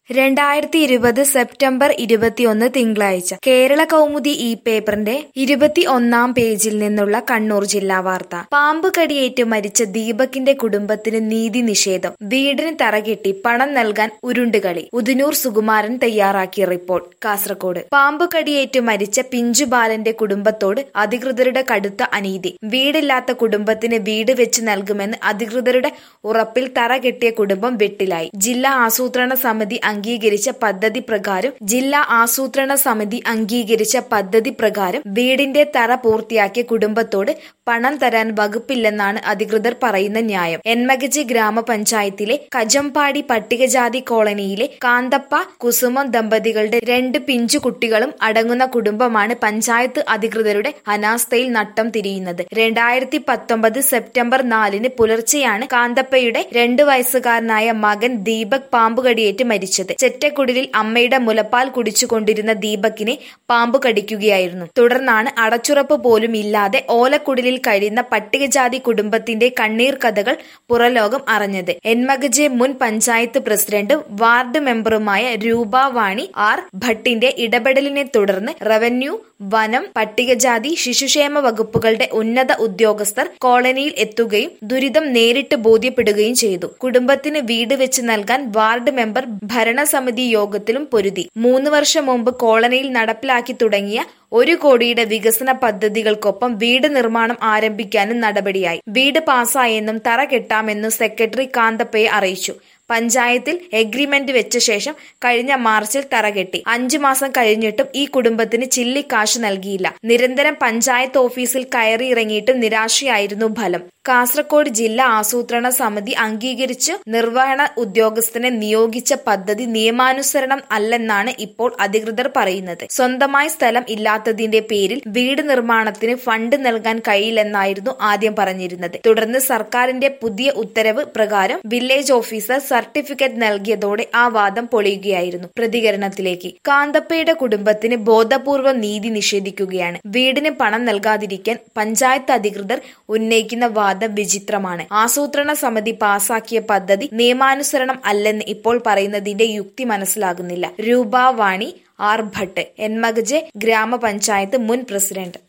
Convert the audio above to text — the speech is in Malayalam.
രണ്ടായിരത്തി ഇരുപത് സെപ്റ്റംബർ ഇരുപത്തിയൊന്ന് തിങ്കളാഴ്ച കേരള കൗമുദി ഈ പേപ്പറിന്റെ ഇരുപത്തി ഒന്നാം പേജിൽ നിന്നുള്ള കണ്ണൂർ ജില്ലാ വാർത്ത പാമ്പ് കടിയേറ്റ് മരിച്ച ദീപകിന്റെ കുടുംബത്തിന് നീതി നിഷേധം വീടിന് തറകെട്ടി പണം നൽകാൻ ഉരുണ്ടുകളി ഉദിനൂർ സുകുമാരൻ തയ്യാറാക്കിയ റിപ്പോർട്ട് കാസർകോട് പാമ്പ് കടിയേറ്റ് മരിച്ച പിഞ്ചു ബാലന്റെ കുടുംബത്തോട് അധികൃതരുടെ കടുത്ത അനീതി വീടില്ലാത്ത കുടുംബത്തിന് വീട് വെച്ച് നൽകുമെന്ന് അധികൃതരുടെ ഉറപ്പിൽ തറ കെട്ടിയ കുടുംബം വെട്ടിലായി ജില്ലാ ആസൂത്രണ സമിതി അംഗീകരിച്ച പദ്ധതി പ്രകാരം ജില്ലാ ആസൂത്രണ സമിതി അംഗീകരിച്ച പദ്ധതി പ്രകാരം വീടിന്റെ തറ പൂർത്തിയാക്കിയ കുടുംബത്തോട് പണം തരാൻ വകുപ്പില്ലെന്നാണ് അധികൃതർ പറയുന്ന ന്യായം എന്മകജി ഗ്രാമപഞ്ചായത്തിലെ കജമ്പാടി പട്ടികജാതി കോളനിയിലെ കാന്തപ്പ കുസുമം ദമ്പതികളുടെ രണ്ട് പിഞ്ചു കുട്ടികളും അടങ്ങുന്ന കുടുംബമാണ് പഞ്ചായത്ത് അധികൃതരുടെ അനാസ്ഥയിൽ നട്ടം തിരിയുന്നത് രണ്ടായിരത്തി പത്തൊമ്പത് സെപ്റ്റംബർ നാലിന് പുലർച്ചെയാണ് കാന്തപ്പയുടെ രണ്ടു വയസ്സുകാരനായ മകൻ ദീപക് പാമ്പുകടിയേറ്റ് മരിച്ചത് ചെറ്റക്കുടിലിൽ അമ്മയുടെ മുലപ്പാൽ കുടിച്ചുകൊണ്ടിരുന്ന ദീപകിനെ പാമ്പ് കടിക്കുകയായിരുന്നു തുടർന്നാണ് അടച്ചുറപ്പ് പോലും ഇല്ലാതെ ഓലക്കുടിലിൽ കഴിയുന്ന പട്ടികജാതി കുടുംബത്തിന്റെ കണ്ണീർ കഥകൾ പുറലോകം അറിഞ്ഞത് എന്മകജെ മുൻ പഞ്ചായത്ത് പ്രസിഡന്റ് വാർഡ് മെമ്പറുമായ രൂപ വാണി ആർ ഭട്ടിന്റെ ഇടപെടലിനെ തുടർന്ന് റവന്യൂ വനം പട്ടികജാതി ശിശുക്ഷേമ വകുപ്പുകളുടെ ഉന്നത ഉദ്യോഗസ്ഥർ കോളനിയിൽ എത്തുകയും ദുരിതം നേരിട്ട് ബോധ്യപ്പെടുകയും ചെയ്തു കുടുംബത്തിന് വീട് വെച്ച് നൽകാൻ വാർഡ് മെമ്പർ ഭരണസമിതി യോഗത്തിലും പൊരുതി മൂന്ന് വർഷം മുമ്പ് കോളനിയിൽ നടപ്പിലാക്കി തുടങ്ങിയ ഒരു കോടിയുടെ വികസന പദ്ധതികൾക്കൊപ്പം വീട് നിർമ്മാണം ആരംഭിക്കാനും നടപടിയായി വീട് പാസ്സായെന്നും തറ കെട്ടാമെന്നും സെക്രട്ടറി കാന്തപ്പയെ അറിയിച്ചു പഞ്ചായത്തിൽ എഗ്രിമെന്റ് വെച്ച ശേഷം കഴിഞ്ഞ മാർച്ചിൽ തറകെട്ടി അഞ്ചു മാസം കഴിഞ്ഞിട്ടും ഈ കുടുംബത്തിന് ചില്ലി കാശ് നൽകിയില്ല നിരന്തരം പഞ്ചായത്ത് ഓഫീസിൽ കയറി ഇറങ്ങിയിട്ടും നിരാശയായിരുന്നു ഫലം കാസർകോട് ജില്ലാ ആസൂത്രണ സമിതി അംഗീകരിച്ച് നിർവഹണ ഉദ്യോഗസ്ഥനെ നിയോഗിച്ച പദ്ധതി നിയമാനുസരണം അല്ലെന്നാണ് ഇപ്പോൾ അധികൃതർ പറയുന്നത് സ്വന്തമായി സ്ഥലം ഇല്ലാത്തതിന്റെ പേരിൽ വീട് നിർമ്മാണത്തിന് ഫണ്ട് നൽകാൻ കഴിയില്ലെന്നായിരുന്നു ആദ്യം പറഞ്ഞിരുന്നത് തുടർന്ന് സർക്കാരിന്റെ പുതിയ ഉത്തരവ് പ്രകാരം വില്ലേജ് ഓഫീസർ സർട്ടിഫിക്കറ്റ് നൽകിയതോടെ ആ വാദം പൊളിയുകയായിരുന്നു പ്രതികരണത്തിലേക്ക് കാന്തപ്പയുടെ കുടുംബത്തിന് ബോധപൂർവം നീതി നിഷേധിക്കുകയാണ് വീടിന് പണം നൽകാതിരിക്കാൻ പഞ്ചായത്ത് അധികൃതർ ഉന്നയിക്കുന്ന വാദം വിചിത്രമാണ് ആസൂത്രണ സമിതി പാസാക്കിയ പദ്ധതി നിയമാനുസരണം അല്ലെന്ന് ഇപ്പോൾ പറയുന്നതിന്റെ യുക്തി മനസ്സിലാകുന്നില്ല രൂപ വാണി ആർ ഭട്ട് എന്മകജെ ഗ്രാമപഞ്ചായത്ത് മുൻ പ്രസിഡന്റ്